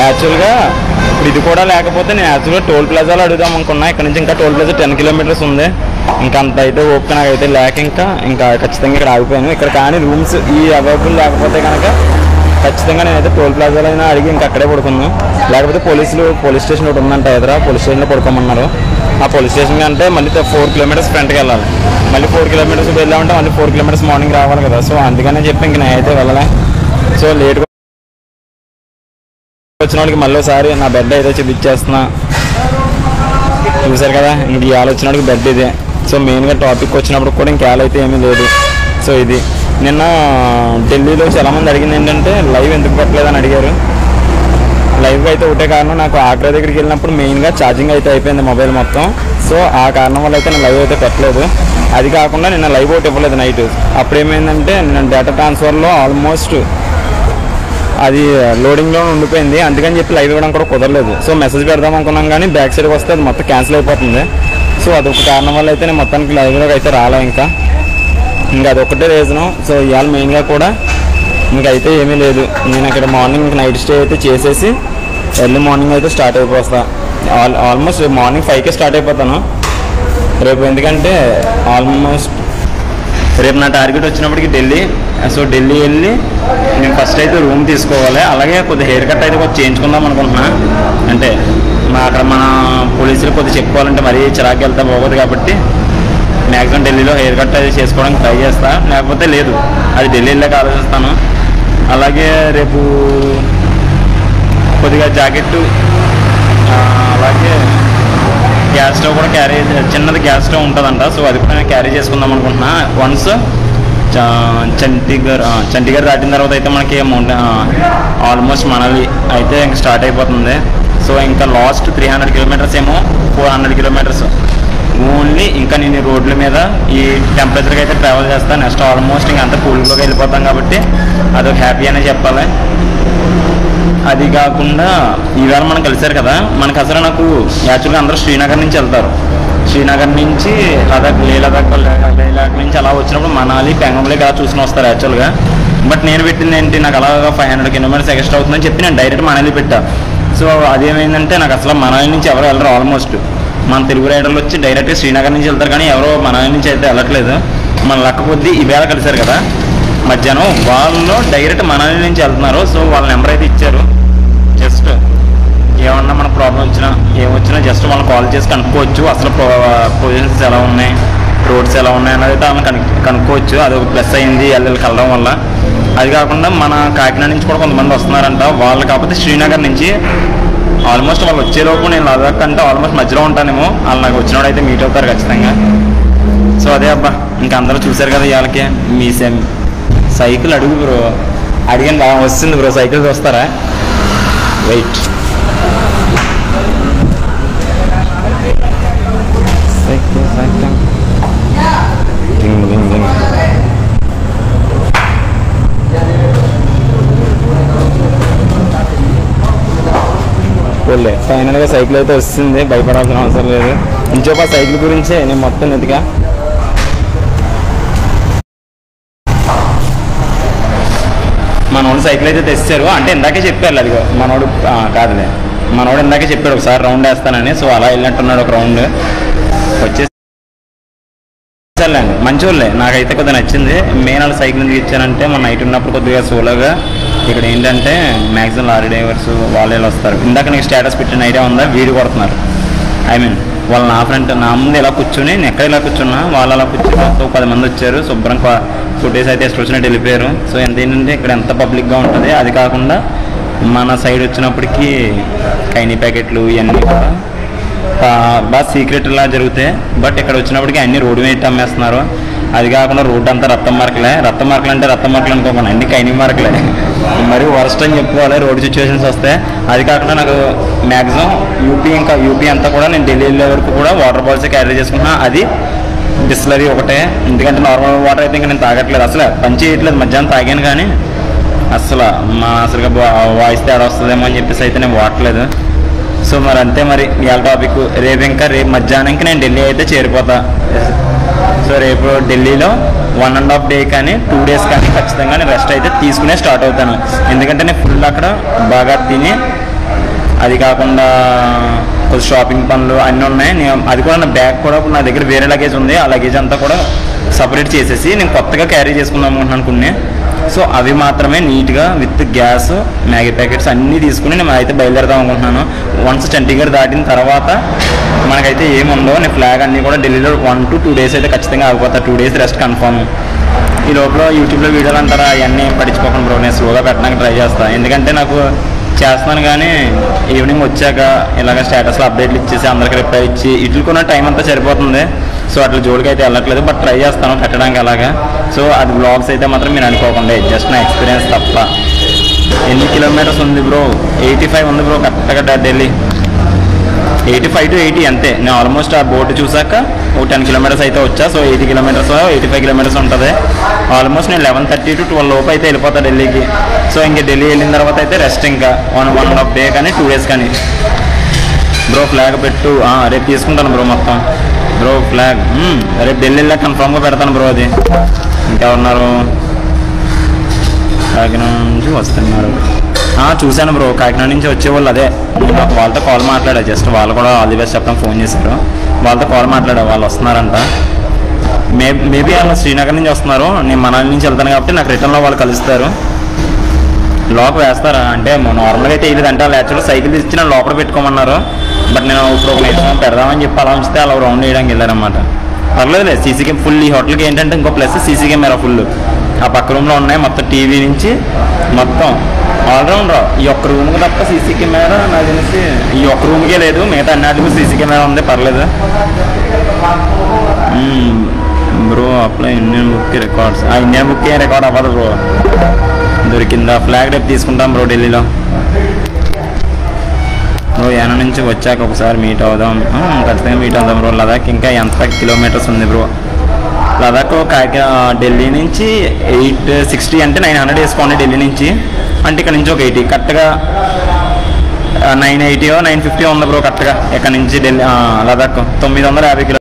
యాక్చువల్గా ఇప్పుడు ఇది కూడా లేకపోతే నేను యాక్చువల్గా టోల్ ప్లాజాలో అడుగుదాం అనుకున్నా ఇక్కడ నుంచి ఇంకా టోల్ ప్లాజా టెన్ కిలోమీటర్స్ ఉంది ఇంకా అంత అయితే ఓపిక నాకైతే లేక ఇంకా ఇంకా ఖచ్చితంగా ఇక్కడ ఆగిపోయాను ఇక్కడ కానీ రూమ్స్ ఈ అవైలబుల్ లేకపోతే కనుక ఖచ్చితంగా నేనైతే టోల్ ప్లాజాలో అయినా అడిగి ఇంకా అక్కడే పడుకున్నాను లేకపోతే పోలీసులు పోలీస్ స్టేషన్ ఒకటి ఉందంట ఎదురా పోలీస్ స్టేషన్లో పడుకోమన్నారు ఆ పోలీస్ స్టేషన్ అంటే మళ్ళీ ఫోర్ కిలోమీటర్స్ ఫ్రంట్కి వెళ్ళాలి మళ్ళీ ఫోర్ కిలోమీటర్స్ వెళ్ళామంటే మళ్ళీ ఫోర్ కిలోమీటర్స్ మార్నింగ్ రావాలి కదా సో అందుకనే చెప్పి ఇంక నేనైతే వెళ్ళలే సో లేట్గా వచ్చిన వాళ్ళకి మళ్ళీ ఒకసారి నా బెడ్ అయితే చూపించేస్తున్నా చూసారు కదా ఇంక ఇవాళ వచ్చిన వాళ్ళకి బెడ్ ఇదే సో మెయిన్గా టాపిక్ వచ్చినప్పుడు కూడా ఇంకా అయితే ఏమీ లేదు సో ఇది నిన్న ఢిల్లీలో చాలామంది అడిగింది ఏంటంటే లైవ్ ఎందుకు పెట్టలేదని అడిగారు లైవ్ అయితే ఒకటే కారణం నాకు ఆగ్రా దగ్గరికి వెళ్ళినప్పుడు మెయిన్గా ఛార్జింగ్ అయితే అయిపోయింది మొబైల్ మొత్తం సో ఆ కారణం వల్ల అయితే నేను లైవ్ అయితే పెట్టలేదు అది కాకుండా నిన్న లైవ్ ఒకటి ఇవ్వలేదు నైట్ అప్పుడు ఏమైందంటే నేను డేటా ట్రాన్స్ఫర్లో ఆల్మోస్ట్ అది లోడింగ్లో ఉండిపోయింది అందుకని చెప్పి లైవ్ ఇవ్వడం కూడా కుదరలేదు సో మెసేజ్ పెడదాం అనుకున్నాం కానీ బ్యాక్ సైడ్కి వస్తే అది మొత్తం క్యాన్సిల్ అయిపోతుంది సో అదొక కారణం వల్ల అయితే నేను మొత్తానికి లైవ్లోకి అయితే రాలే ఇంకా ఇంకా అదొకటే రీజను సో ఇవాళ మెయిన్గా కూడా ఇంకా అయితే ఏమీ లేదు నేను ఇక్కడ మార్నింగ్ నైట్ స్టే అయితే చేసేసి ఎర్లీ మార్నింగ్ అయితే స్టార్ట్ అయిపోతా ఆల్ ఆల్మోస్ట్ మార్నింగ్ ఫైవ్కే స్టార్ట్ అయిపోతాను రేపు ఎందుకంటే ఆల్మోస్ట్ రేపు నా టార్గెట్ వచ్చినప్పటికి ఢిల్లీ సో ఢిల్లీ వెళ్ళి నేను ఫస్ట్ అయితే రూమ్ తీసుకోవాలి అలాగే కొద్ది హెయిర్ కట్ అయితే కొద్ది చేయించుకుందాం అనుకుంటున్నా అంటే మా అక్కడ మన పోలీసులు కొద్ది చెప్పుకోవాలంటే మరీ చిరాకు వెళ్తా పోకూడదు కాబట్టి మ్యాక్సిమం ఢిల్లీలో హెయిర్ కట్ అది చేసుకోవడానికి ట్రై చేస్తా లేకపోతే లేదు అది ఢిల్లీ వెళ్ళాక ఆలోచిస్తాను అలాగే రేపు కొద్దిగా జాకెట్టు అలాగే గ్యాస్ స్టవ్ కూడా క్యారీ చిన్నది గ్యాస్ స్టవ్ ఉంటుందంట సో అది కూడా నేను క్యారీ చేసుకుందాం అనుకుంటున్నా వన్స్ చండీగఢ్ ఆ, చండీగఢ్ దాటిన తర్వాత అయితే మనకి మౌంట ఆల్మోస్ట్ మనవి అయితే ఇంకా స్టార్ట్ అయిపోతుంది సో ఇంకా లాస్ట్ త్రీ హండ్రెడ్ కిలోమీటర్స్ ఏమో ఫోర్ హండ్రెడ్ కిలోమీటర్స్ ఓన్లీ ఇంకా నేను ఈ రోడ్ల మీద ఈ టెంపరేచర్కి అయితే ట్రావెల్ చేస్తాను నెక్స్ట్ ఆల్మోస్ట్ ఇంకా అంతా కూల్లోకి వెళ్ళిపోతాం కాబట్టి అదొక హ్యాపీ అనే చెప్పాలి అది కాకుండా ఈవేళ మనం కలిసారు కదా మనకు అసలు నాకు యాక్చువల్గా అందరూ శ్రీనగర్ నుంచి వెళ్తారు శ్రీనగర్ నుంచి లదాఖ్ లే లదాఖ్ లే లదాఖ్ నుంచి అలా వచ్చినప్పుడు మనాలి పెంగంలే అలా చూసుకుని వస్తారు యాక్చువల్గా బట్ నేను పెట్టింది ఏంటి నాకు అలాగా ఫైవ్ హండ్రెడ్ కిలోమీటర్స్ ఎక్స్ట్రా అవుతుందని చెప్పి నేను డైరెక్ట్ మనాలి పెట్టా సో అదేమైందంటే నాకు అసలు మనాలి నుంచి ఎవరు వెళ్ళరు ఆల్మోస్ట్ మన తెలుగు రైడర్లు వచ్చి డైరెక్ట్గా శ్రీనగర్ నుంచి వెళ్తారు కానీ ఎవరో మనాలి నుంచి అయితే వెళ్ళట్లేదు మన లక్క కొద్దీ ఈవేళ కలిసారు కదా మధ్యాహ్నం వాళ్ళు డైరెక్ట్ మనాలి నుంచి వెళ్తున్నారు సో వాళ్ళ నెంబర్ అయితే ఇచ్చారు జస్ట్ ఏమన్నా మన ప్రాబ్లం వచ్చినా ఏమొచ్చినా జస్ట్ వాళ్ళు కాల్ చేసి కనుక్కోవచ్చు అసలు పొజిషన్స్ ఎలా ఉన్నాయి రోడ్స్ ఎలా ఉన్నాయి అనేది అయితే ఆమె కను కనుక్కోవచ్చు అది ఒక ప్లస్ అయింది ఎల్ఎల్ కలవడం వల్ల అది కాకుండా మన కాకినాడ నుంచి కూడా కొంతమంది వస్తున్నారంట వాళ్ళు కాకపోతే శ్రీనగర్ నుంచి ఆల్మోస్ట్ వాళ్ళు వచ్చేలోపు నేను లదాఖ్ అంటే ఆల్మోస్ట్ మధ్యలో ఉంటానేమో వాళ్ళు నాకు వచ్చినోడు అయితే మీట్ అవుతారు ఖచ్చితంగా సో అదే అబ్బా ఇంకా అందరూ చూశారు కదా ఇవాళకి మీ సెమ్ సైకిల్ అడుగు బ్రో అడిగాను బాగా వస్తుంది బ్రో సైకిల్ చూస్తారా వెయిట్ పోలే ఫైనల్గా సైకిల్ అయితే వస్తుంది భయపడాల్సిన అవసరం లేదు ఇంకోపా సైకిల్ గురించే నేను మొత్తం ఎదిగా మనోడు సైకిల్ అయితే తెచ్చారు అంటే ఇందాకే చెప్పారు అది మనోడు ఆ, కాదులే మనోడు ఇందాకే చెప్పాడు ఒకసారి రౌండ్ వేస్తానని సో అలా వెళ్ళినట్టున్నాడు ఒక రౌండ్ వచ్చేసి సర్లేండి మంచోళ్ళే నాకైతే కొద్దిగా నచ్చింది మెయిన్ వాళ్ళ సైకిల్ ఎందుకు ఇచ్చానంటే మన నైట్ ఉన్నప్పుడు కొద్దిగా సోలోగా ఇక్కడ ఏంటంటే మ్యాక్సిమం లారీ డ్రైవర్స్ వాళ్ళు వీళ్ళు వస్తారు ఇందాక నీకు స్టేటస్ పెట్టిన ఐడియా ఉందా వీడి కొడుతున్నారు ఐ మీన్ వాళ్ళ నా ఫ్రెండ్ నా ముందు ఇలా కూర్చొని నేను ఎక్కడ ఇలా కూర్చున్నా వాళ్ళు అలా కూర్చొని సో పది మంది వచ్చారు శుభ్రంగా ఫుటేజ్ అయితే ఎక్కడ వచ్చినట్టు వెళ్ళిపోయారు సో ఎంత ఏంటంటే ఇక్కడ ఎంత పబ్లిక్గా ఉంటుంది అది కాకుండా మన సైడ్ వచ్చినప్పటికీ కైనీ ప్యాకెట్లు ఇవన్నీ కూడా బా- బాగా సీక్రెట్ లా జరుగుతాయి బట్ ఇక్కడ వచ్చినప్పటికి అన్ని రోడ్డు మీద అమ్మేస్తున్నారు అది కాకుండా రోడ్డు అంతా రక్తం మార్కలే రక్తం మార్కలు అంటే రక్తం మార్కలు అనుకోకుండా అన్ని కైని మార్కలే మరి వరస్ట్ అని చెప్పుకోవాలి రోడ్ సిచ్యువేషన్స్ వస్తే అది కాకుండా నాకు మ్యాక్సిమం యూపీ ఇంకా యూపీ అంతా కూడా నేను ఢిల్లీ వెళ్ళే వరకు కూడా వాటర్ బాల్స్ క్యారీ చేసుకున్నా అది బిస్లరీ ఒకటే ఎందుకంటే నార్మల్ వాటర్ అయితే ఇంకా నేను తాగట్లేదు అసలు పని చేయట్లేదు మధ్యాహ్నం తాగాను కానీ అసలు మా అసలుగా వాయిస్ తేడా వస్తుందేమో అని చెప్పేసి అయితే నేను వాడట్లేదు సో మరి అంతే మరి ఇవాళ టాపిక్ రేపు ఇంకా రేపు మధ్యాహ్నానికి నేను ఢిల్లీ అయితే చేరిపోతా సో రేపు ఢిల్లీలో వన్ అండ్ హాఫ్ డే కానీ టూ డేస్ కానీ ఖచ్చితంగా నేను రెస్ట్ అయితే తీసుకునే స్టార్ట్ అవుతాను ఎందుకంటే నేను ఫుల్ అక్కడ బాగా తిని అది కాకుండా కొంచెం షాపింగ్ పనులు అన్నీ ఉన్నాయి నేను అది కూడా నా బ్యాగ్ కూడా ఇప్పుడు నా దగ్గర వేరే లగేజ్ ఉంది ఆ లగేజ్ అంతా కూడా సపరేట్ చేసేసి నేను కొత్తగా క్యారీ చేసుకుందాం అనుకుంటున్నాను కొన్ని సో అవి మాత్రమే నీట్గా విత్ గ్యాస్ మ్యాగీ ప్యాకెట్స్ అన్నీ తీసుకుని నేను అయితే బయలుదేరదాం అనుకుంటున్నాను వన్స్ చండీగఢ్ దాటిన తర్వాత మనకైతే ఏముందో నేను ఫ్లాగ్ అన్నీ కూడా ఢిల్లీలో వన్ టు టూ డేస్ అయితే ఖచ్చితంగా ఆగిపోతా టూ డేస్ రెస్ట్ కన్ఫర్మ్ ఈ లోపల యూట్యూబ్లో వీడియోలు అంటారా అవన్నీ ఏం పట్టించుకోకుండా బ్రో నేను స్లోగా పెట్టడానికి ట్రై చేస్తాను ఎందుకంటే నాకు చేస్తున్నాను కానీ ఈవినింగ్ వచ్చాక ఇలాగ స్టేటస్లో అప్డేట్లు ఇచ్చేసి అందరికి రిప్లై ఇచ్చి ఇట్లు కొన్న టైం అంతా సరిపోతుంది సో అట్లా జోలికి అయితే వెళ్ళట్లేదు బట్ ట్రై చేస్తాను పెట్టడానికి అలాగా సో అది బ్లాగ్స్ అయితే మాత్రం మీరు అనుకోకుండా జస్ట్ నా ఎక్స్పీరియన్స్ తప్ప ఎన్ని కిలోమీటర్స్ ఉంది బ్రో ఎయిటీ ఫైవ్ ఉంది బ్రో కరెక్ట్గా Delhi eighty five to eighty అంతే నేను ఆల్మోస్ట్ ఆ బోర్డు చూసాక ఒక టెన్ కిలోమీటర్స్ అయితే వచ్చా so eighty kilometres eighty five kilometres ఉంటుంది ఆల్మోస్ట్ నేను లెవెన్ థర్టీ టు ట్వెల్వ్ లోపు అయితే వెళ్ళిపోతా ఢిల్లీకి సో ఇంక ఢిల్లీ వెళ్ళిన తర్వాత అయితే రెస్ట్ ఇంకా one one and half day కానీ టూ డేస్ కానీ బ్రో ఫ్లాగ్ పెట్టు ఆ, రేపు తీసుకుంటాను బ్రో మొత్తం బ్రో ఫ్లాగ్ మ్మ్, రేపు ఢిల్లీ వెళ్ళాక కన్ఫామ్గా పెడతాను బ్రో అది ఇంకెవరున్నారు కాకినాడ నుంచి వస్తున్నారు ఆ, చూశాను బ్రో కాకినాడ నుంచి వచ్చేవాళ్ళు అదే నేను ఒక వాళ్ళతో కాల్ మాట్లాడా జస్ట్ వాళ్ళు కూడా ఆల్ ది బెస్ట్ చెప్పడం ఫోన్ చేశారు వాళ్ళతో కాల్ మాట్లాడా వాళ్ళు వస్తున్నారంట మే మేబీ వాళ్ళు శ్రీనగర్ నుంచి వస్తున్నారు నేను మనాలి నుంచి వెళ్తాను కాబట్టి నాకు రిటర్న్లో వాళ్ళు కలుస్తారు లోపల వేస్తారా అంటే నార్మల్గా అయితే ఇది అంటే వాళ్ళు యాక్చువల్గా సైకిల్ ఇచ్చి నన్ను లోపల పెట్టుకోమన్నారు బట్ నేను ఇప్పుడు ఒక నిమిషం పెడదామని చెప్పి అలా ఉంచితే అలా రౌండ్ వేయడానికి వెళ్ళారనమాట పర్లేదులే సీసీ కెమ్ ఫుల్ ఈ హోటల్కి ఏంటంటే ఇంకో ప్లస్ సీసీ కెమెరా ఫుల్ ఆ పక్క రూమ్లో ఉన్నాయి మొత్తం టీవీ నుంచి మొత్తం ఆల్రౌండర్ ఈ ఒక్క రూమ్కి తప్ప సీసీ కెమెరా నాకు తెలిసి ఈ ఒక్క రూమ్కే లేదు మిగతా అన్నిటికీ సీసీ కెమెరా ఉంది పర్లేదు bro apply Indian book records ఆ ఇండియన్ బుక్ ఏం రికార్డ్ అవ్వదు బ్రో దొరికిందా ఫ్లాగ్ రేపు తీసుకుంటాం బ్రో ఢిల్లీలో బ్రో యాన నుంచి వచ్చాక ఒకసారి మీట్ అవుదాం ఆ, ఖచ్చితంగా మీట్ అవుదాం బ్రో లదాఖ్ ఇంకా ఎంత కిలోమీటర్స్ ఉంది బ్రో లదాఖ్ కాకి ఢిల్లీ నుంచి ఎయిట్ సిక్స్టీ అంటే నైన్ హండ్రెడ్ వేసుకోండి ఢిల్లీ నుంచి అంటే ఇక్కడ నుంచి ఒక ఎయిటీ కరెక్ట్గా నైన్ ఎయిటీ నైన్ ఫిఫ్టీ ఉంది బ్రో కరెక్ట్గా ఇక్కడ నుంచి ఢిల్లీ ఆ, లదాఖ్ తొమ్మిది వందల యాభై కిలో